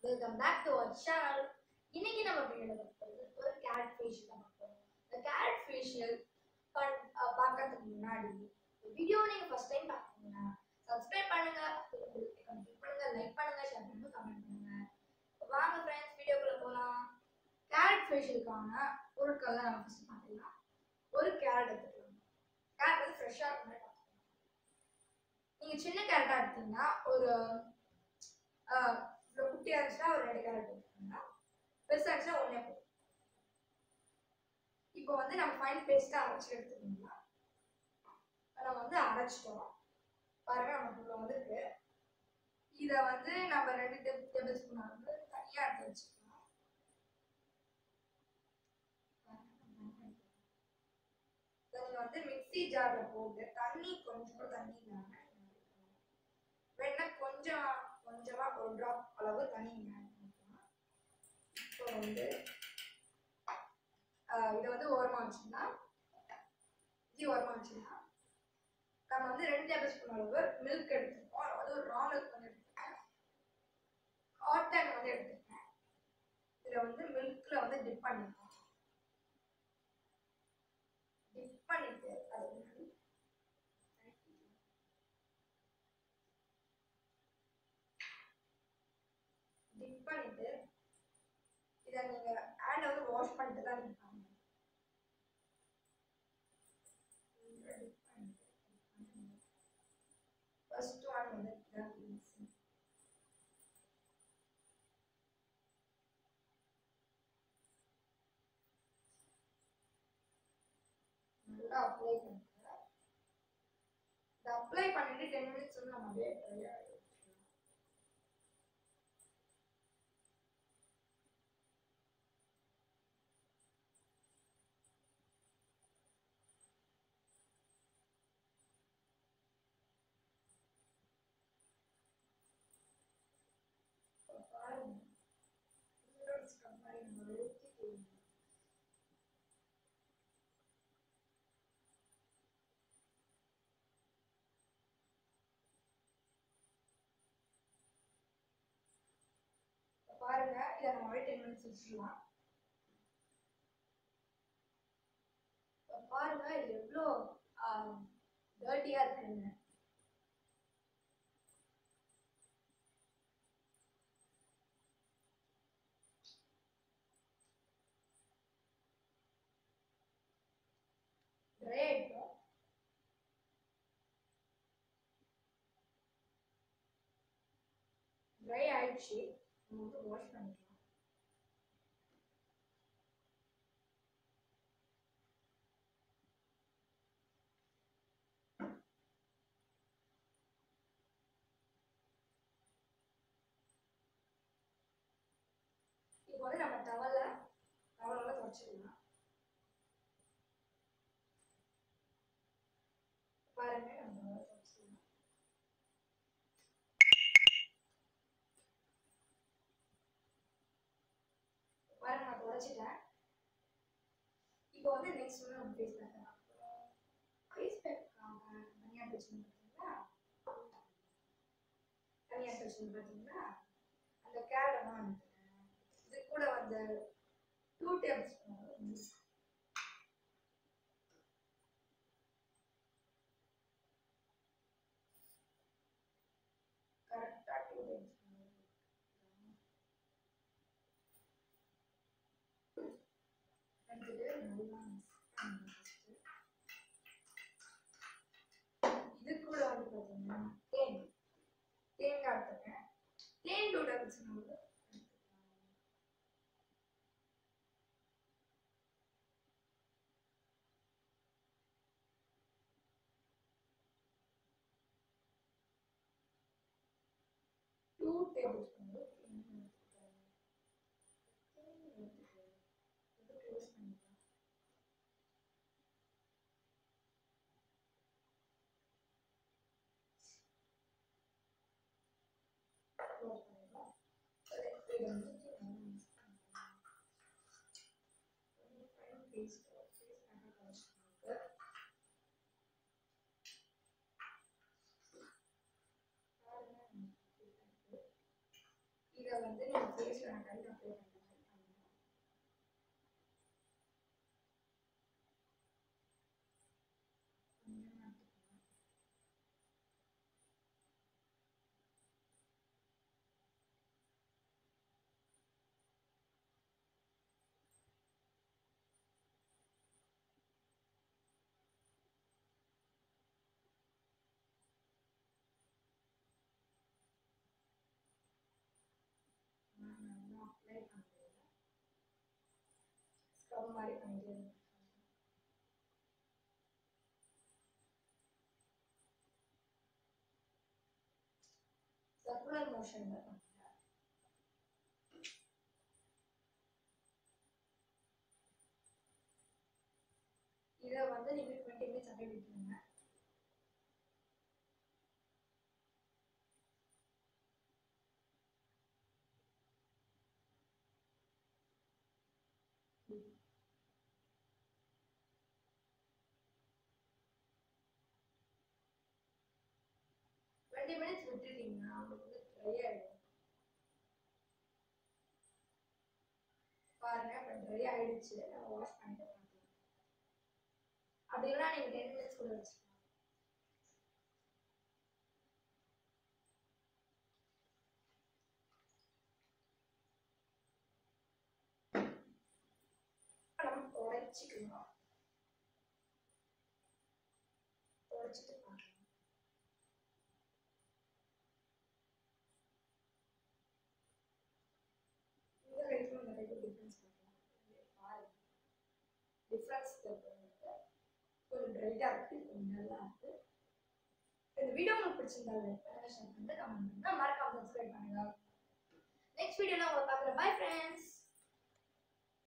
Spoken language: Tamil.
Welcome back to our channel இன்னைக்கு நம்ம வீடியோல பார்க்கிறது ஒரு கேரட் ஃபேஷியல் தான் பார்ப்போம் இந்த கேரட் ஃபேஷியல் பண் அஹ் பார்க்கறதுக்கு முன்னாடி வீடியோ நீங்க ஃபர்ஸ்ட் டைம் பார்க்கணும்னா சப்ஸ்கிரைப் பண்ணுங்க கிளிக் பண்ணுங்க லைக் பண்ணுங்க ஷேர் பண்ணுங்க கமெண்ட் பண்ணுங்க இப்ப வாங்க ஃப்ரெண்ட்ஸ் வீடியோக்குள்ள போலாம் கேரட் ஃபேஷியலுக்கான பொருட்கள் தான் நம்ம ஃபர்ஸ்ட் பார்க்கலாம் ஒரு கேரட் எடுத்துக்கலாம் கேரட் வந்து ஃப்ரெஷ்ஷாக இருக்க மாதிரி பார்த்துக்கலாம் நீங்க சின்ன கேரட்டா எடுத்தீங்கன்னா ஒரு ஆஹ் இவ்வளோ குட்டியாக இருந்துச்சுன்னா ஒரு ரெண்டு கேரட் எடுத்துக்கோங்க பெருசாக இருந்துச்சுன்னா ஒன்றே போதும் இப்போ வந்து நம்ம ஃபைன் பேஸ்ட்டாக அரைச்சி எடுத்துக்கோங்க நம்ம வந்து அரைச்சிட்டோம் பாருங்க நமக்கு இவ்வளோ வந்துருக்கு இதை வந்து நம்ம ரெண்டு டேபிள் டேபிள் ஸ்பூன் வந்து தனியாக எடுத்து வச்சுக்கலாம் இதை நீங்க வந்து மிக்ஸி ஜாரில் போட்டு தண்ணி கொஞ்சம் கூட தண்ணி இல்லாமல் வேணா கொஞ்சம் கொஞ்சமா ஒரு ட்ராப் அளவு தண்ணி நீங்க add பண்ணிக்கலாம் இப்போ வந்து ஆஹ் இதை வந்து ஓரமா வச்சுக்கலாம் இது ஓரமா வச்சுக்கலாம் நம்ம வந்து ரெண்டு டேபிள் ஸ்பூன் அளவு மில்க் எடுத்துருக்கோம் அது வந்து ஒரு ரா மில்க் வந்து எடுத்துருக்கேன் காட்டன் வந்து எடுத்துருக்கேன் இதில் வந்து மில்க்ல வந்து டிப் பண்ணிக்கலாம் டிப் பண்ணிட்டு அது முன்னாடி டிப் பண்ணிட்டு இதை நீங்க ஹேண்டை வந்து வாஷ் பண்ணிட்டு தான் நீங்க பண்ணணும் ஃபர்ஸ்ட் ஒன் வந்து இதான் easy. நல்லா அப்ளை பண்ணுங்க இதை அப்ளை பண்ணிட்டு டென் மினிட்ஸ் வந்து நம்ம அப்படியே ட்ரை ஆகிடும் இப்ப பாருங்க இதோட scrub மாதிரி நம்ம அழுத்தி போடணும். இப்ப பாருங்க இதை நம்ம அப்படியே டென் மினிட்ஸ் வச்சிடலாம் இப்ப பாருங்க இது எவ்வளோ டர்ட்டியா இருக்குன்னு ட்ரை ஆயிட்டோம் ட்ரை ஆயிடுச்சு நம்ம வந்து வாஷ் பண்ணிக்கலாம் இப்போ வந்து நம்ம டவல்ல டவலால துடைச்சிடலாம் பாருங்க நம்ம டவல்ல துடைச்சிடலாம் பாருங்க நான் துடைச்சிட்டேன் இப்போ வந்து நெக்ஸ்ட் வந்து நம்ம ஃபேஸ் பேக் ஃபேஸ் பேக்காக தனியாக வச்சுருந்தோம் பார்த்தீங்களா தனியாக வச்சுருந்தோம் பார்த்தீங்களா அந்த கேரடெல்லாம் வந்துட்டேன் இது கூட வந்து டூ டேபிள் ஸ்பூன் கரெக்டாக டூ டேபிள் ஸ்பூன் எடுத்துட்டு நல்லா mix பண்ணி வச்சுட்டு இது கூட வந்து பார்த்தீங்கன்னா தேன் தேங்காய் எடுத்துக்கேன் தேன் டூ டேபிள் ஸ்பூன் வந்து எடுத்துக்கலாம் டூ டேபிள் ஸ்பூன் எடுத்துக்கலாம் தேன் எடுத்துக்கலாம் இது க்ளோஸ் பண்ணிக்கலாம் க்ளோஸ் பண்ணிக்கலாம் சரி, இது வந்து நல்லா mix பண்ணிக்கலாம். கொஞ்சம் fine paste, paste நல்லா கலந்துக்கோங்க. பாருங்க, இதை இதை வந்து நீங்க ஃபேஸ்ல நான் கையில் அப்ளை பண்ணுற மாதிரி பண்ணுங்க கொஞ்சமா எடுத்துக்கோங்க. நான் நல்லா அப்ளை பண்ணுறேன் ஸ்க்ரப் மாதிரி பண்ணிட்டு சர்க்குலர் மோஷன்ல பண்ணுங்க இதை வந்து நீங்க டுவெண்ட்டி மினிட்ஸ் அப்படியே விட்டுருங்க டுவெண்ட்டி மினிட்ஸ் விட்டுட்டீங்கன்னா உங்களுக்கு வந்து ட்ரை ஆகிடும் பாருங்க இப்போ ட்ரை ஆயிடுச்சு நம்ம வாஷ் பண்ணிட்டு பார்க்கலாம் அப்படி இல்லைனா நீங்கள் டென் மினிட்ஸ் கூட வச்சுக்கலாம் நம்ம உடைச்சிக்கலாம் உடைச்சிட்டு பார்க்கலாம் இந்த கைக்கும் இந்த கைக்கும் டிஃப்ரென்ஸ் பார்க்கலாம் பாருங்க டிஃப்ரென்ஸ் கொஞ்சம் பிரைட்டாக இருக்குது கொஞ்சம் நல்லா இருக்குது இந்த வீடியோ உங்களுக்கு பிடிச்சிருந்தா லைக் பண்ணுங்க ஷேர் பண்ணுங்க கமெண்ட் பண்ணுங்க மறக்காம சப்ஸ்கிரைப் பண்ணுங்க நெக்ஸ்ட் வீடியோல உங்களை பார்க்குறேன் பை ஃப்ரெண்ட்ஸ்